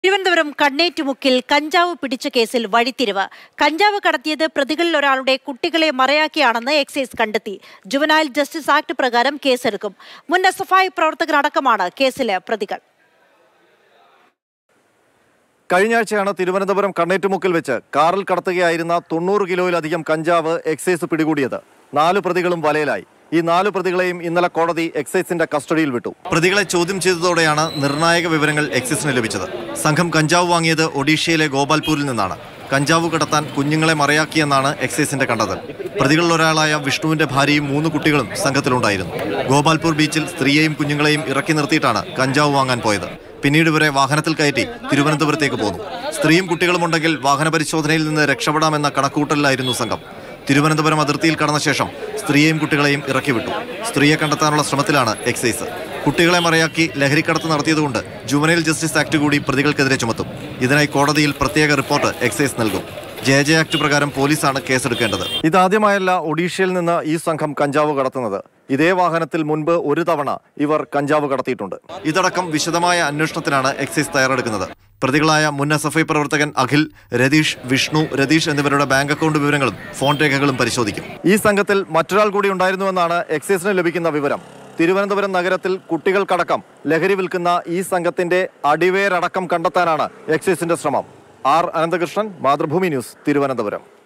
തിരുവനന്തപുരം കണ്ണേറ്റുമുക്കിൽ കഞ്ചാവ് പിടിച്ച കേസിൽ വഴിത്തിരിവ് കഞ്ചാവ് കടത്തിയത് പ്രതികളിൽ ഒരാളുടെ കുട്ടികളെ മറയാക്കിയാണെന്ന് എക്സൈസ് കണ്ടെത്തി ജുവനൈൽ ജസ്റ്റിസ് ആക്ട് പ്രകാരം കേസെടുക്കും മുൻ എസ് എഫ് ഐ പ്രവർത്തകരടക്കമാണ് കേസിലെ പ്രതികൾ കഴിഞ്ഞ ആഴ്ചയാണ് തിരുവനന്തപുരം കണ്ണേറ്റുമുക്കിൽ വെച്ച് കാറിൽ കടത്തുകയായിരുന്ന തൊണ്ണൂറ് കിലോയിലധികം കഞ്ചാവ് എക്സൈസ് പിടികൂടിയത് നാല് പ്രതികളും വലയിലായി ഈ നാല് പ്രതികളെയും ഇന്നലെ കോടതി എക്സൈസിന്റെ കസ്റ്റഡിയിൽ വിട്ടു പ്രതികളെ ചോദ്യം ചെയ്തതോടെയാണ് നിർണായക വിവരങ്ങൾ എക്സൈസിന് ലഭിച്ചത് സംഘം കഞ്ചാവ് വാങ്ങിയത് ഒഡീഷയിലെ ഗോപാൽപൂരിൽ നിന്നാണ് കഞ്ചാവ് കടത്താൻ കുഞ്ഞുങ്ങളെ മറയാക്കിയെന്നാണ് എക്സൈസിന്റെ കണ്ടെത്തൽ പ്രതികളിൽ ഒരാളായ വിഷ്ണുവിന്റെ ഭാര്യയും മൂന്ന് കുട്ടികളും സംഘത്തിലുണ്ടായിരുന്നു ഗോപാൽപൂർ ബീച്ചിൽ സ്ത്രീയെയും കുഞ്ഞുങ്ങളെയും ഇറക്കി നിർത്തിയിട്ടാണ് കഞ്ചാവ് വാങ്ങാൻ പോയത് പിന്നീട് ഇവരെ വാഹനത്തിൽ കയറ്റി തിരുവനന്തപുരത്തേക്ക് പോന്നു സ്ത്രീയും കുട്ടികളും ഉണ്ടെങ്കിൽ വാഹന പരിശോധനയിൽ നിന്ന് രക്ഷപ്പെടാമെന്ന കണക്കൂട്ടലിലായിരുന്നു സംഘം തിരുവനന്തപുരം അതിർത്തിയിൽ കടന്ന ശേഷം സ്ത്രീയെയും കുട്ടികളെയും ഇറക്കി വിട്ടു സ്ത്രീയെ കണ്ടെത്താനുള്ള ശ്രമത്തിലാണ് എക്സൈസ് കുട്ടികളെ മറയാക്കി ലഹരിക്കടത്ത് നടത്തിയതുകൊണ്ട് ജുവനൈൽ ജസ്റ്റിസ് ആക്ട് കൂടി പ്രതികൾക്കെതിരെ ചുമത്തും ഇതിനായി കോടതിയിൽ പ്രത്യേക റിപ്പോർട്ട് എക്സൈസ് നൽകും ജെ ജെ ആക്ട് പ്രകാരം പോലീസാണ് കേസെടുക്കേണ്ടത് ഇതാദ്യമായല്ല ഒഡീഷയിൽ നിന്ന് ഈ സംഘം കഞ്ചാവ് കടത്തുന്നത് ഇതേ വാഹനത്തിൽ മുൻപ് ഒരു തവണ ഇവർ കഞ്ചാവ് കടത്തിയിട്ടുണ്ട് ഇതടക്കം വിശദമായ അന്വേഷണത്തിനാണ് എക്സൈസ് തയ്യാറെടുക്കുന്നത് പ്രതികളായ മുൻ എസ് എഫ് ഐ പ്രവർത്തകൻ അഖിൽ രതീഷ് വിഷ്ണു രതീഷ് എന്നിവരുടെ ബാങ്ക് അക്കൗണ്ട് വിവരങ്ങളും ഫോൺ രേഖകളും പരിശോധിക്കും ഈ സംഘത്തിൽ മറ്റൊരാൾ കൂടി ഉണ്ടായിരുന്നുവെന്നാണ് എക്സൈസിന് ലഭിക്കുന്ന വിവരം തിരുവനന്തപുരം നഗരത്തിൽ കുട്ടികൾക്കടക്കം ലഹരി വിൽക്കുന്ന ഈ സംഘത്തിന്റെ അടിവേരടക്കം കണ്ടെത്താനാണ് എക്സൈസിന്റെ ശ്രമം ആർ അനന്തകൃഷ്ണൻ മാതൃഭൂമി ന്യൂസ് തിരുവനന്തപുരം